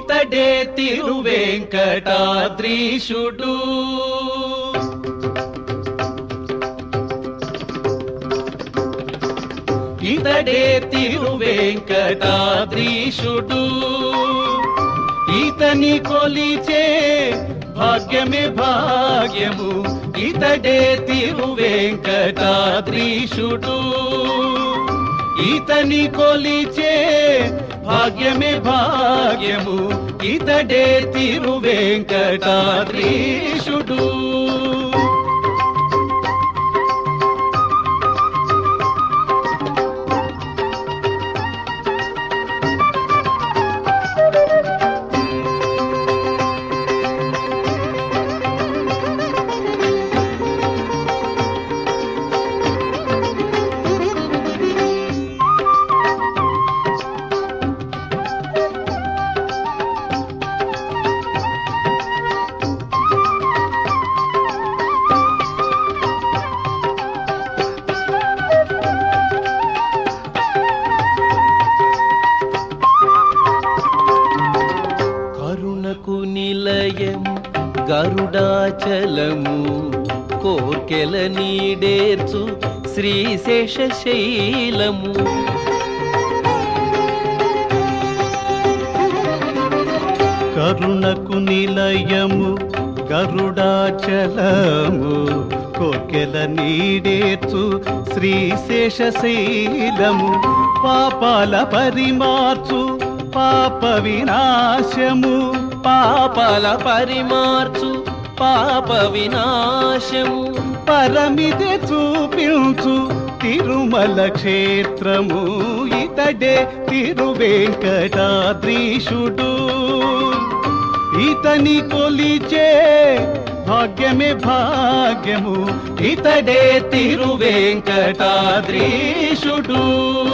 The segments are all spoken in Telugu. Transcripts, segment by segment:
ఇతడే తిరువెంకటాద్రీషుడు ఇతడే తిరువెంకటాద్రీషుడు ఈతని కొలిచే భాగ్యమే భాగ్యము ఇతడే తిరువెంకటాద్రీషుడు ఈతని కొలిచే భాగ్యమే భాగ్యము ఇతడే తిరువెంకటాద్రీషుడు కరుణకు నిలయము గరుడాచలము కోర్కెల నీడేర్చు శ్రీశేష శైలము కరుణకు నిలయము గరుడాచలము కోకెల నీడేర్చు శ్రీశేష శైలము పాపాల పరిమార్చు పాప వినాశము పాపల పరిమార్చు పాప వినాశము పరమిది చూపించు తిరుమల క్షేత్రము ఇతడే తిరువెంకటాద్రీషుడు ఇతని కొలిచే భాగ్యమే భాగ్యము ఇతడే తిరువెంకటాద్రీషుడు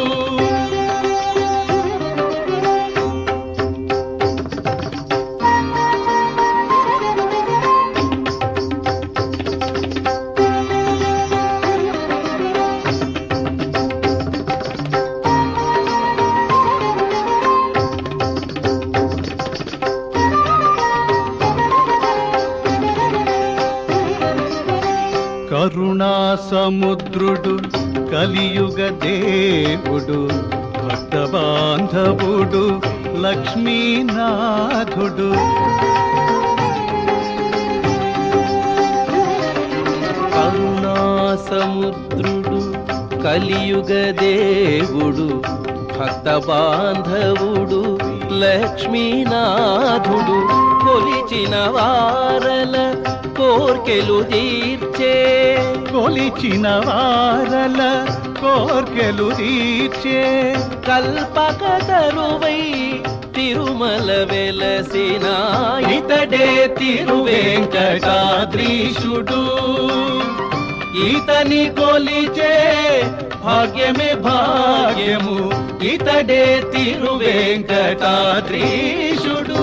కరుణా సముద్రుడు కలియుగ దేవుడు భక్త బాంధవుడు లక్ష్మీనాథుడు కరుణా సముద్రుడు కలియుగ దేవుడు భక్త బాంధవుడు లక్ష్మీనాథుడు కొలిచిన వారల కోర్కెలు తీర్చే కొలిచిన వారల కోర్కెలు తీర్చే కల్పక తరువై తిరుమల వెలసిన ఇతడే తిరువెంకటాద్రీషుడు ఈతని కొలిచే భాగ్యమే భాగ్యము ఇతడే తిరువెంకటాద్రీషుడు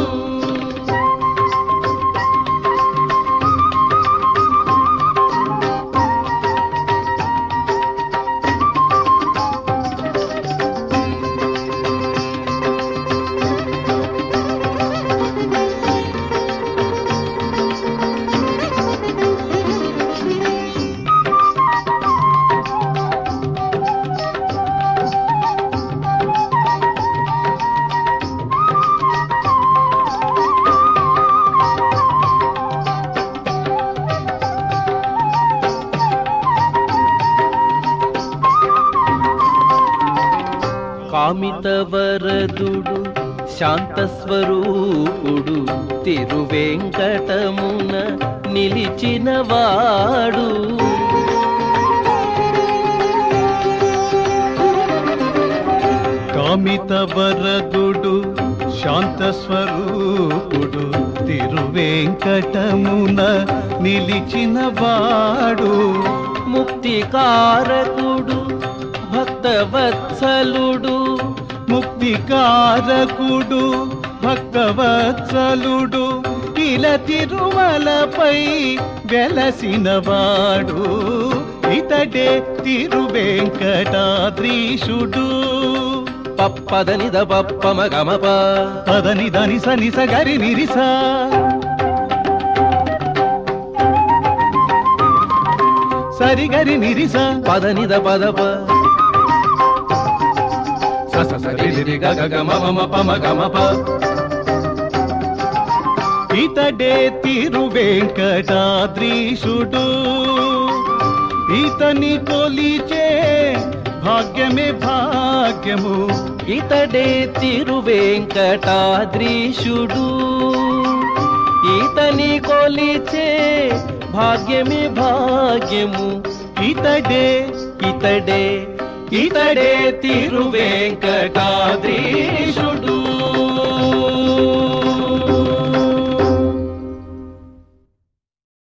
కామిత వరదుడు శాంత స్వరూపుడు తిరువెంకటమున నిలిచిన వాడు కామిత వరదుడు శాంత స్వరూపుడు తిరువెంకటమున నిలిచిన వాడు ముక్తి కారకుడు భక్తవత్సలుడు ముక్తి కారకుడు భక్తవత్సలుడు ఇల తిరుమలపై వెలసిన వాడు ఇతడే తిరువెంకటాద్రీషుడు పప్పదని ద పప్పమ గమప పదని దని సని సగరి నిరిస సరిగరి నిరిస పదని ద పదప స స సరి రి గ గ గ మ మ మ ప మ గ మ ప ఇతడే తిరు వెంకటాద్రీషుడు ఇతని కొలిచే భాగ్యమే భాగ్యము ఇతడే తిరువేంకటాద్రీషుడు ఈతని కొలిచే భాగ్యమే భాగ్యము ఇతడే ఇతడే ఇతడే తిరువేంకటాద్రీషుడు